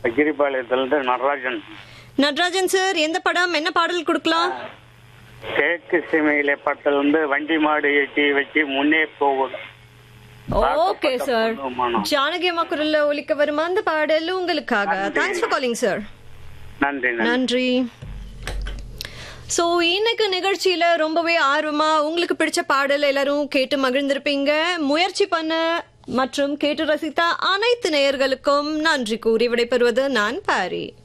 கிரிபாளையத்திலிருந்து Natarajan Natarajan sir எந்த படம் என்ன பாடல் கொடுக்கலாம் தேக்கு சிமையில படத்தில் வந்து வண்டி மாடு ஏற்றி வச்சு முன்னே போகும் ஓகே சார் பொண்ணுமானம். ஜானகி அம்மா குரல்ல ஒலிக்க வருமா அந்த பாடல் உங்களுக்காக தேங்க்ஸ் ஃபார் காலிங் சார் நன்றி நன்றி நன்றி ஸோ இன்னைக்கு நிகழ்ச்சியில ரொம்பவே ஆர்வமா உங்களுக்கு பிடிச்ச பாடல் எல்லாரும் கேட்டு மகிழ்ந்திருப்பீங்க முயற்சி பண்ண மற்றும் கேட்டு ரசித்த அனைத்து நேயர்களுக்கும் நன்றி கூறி விடைபெறுவது நான் பாரி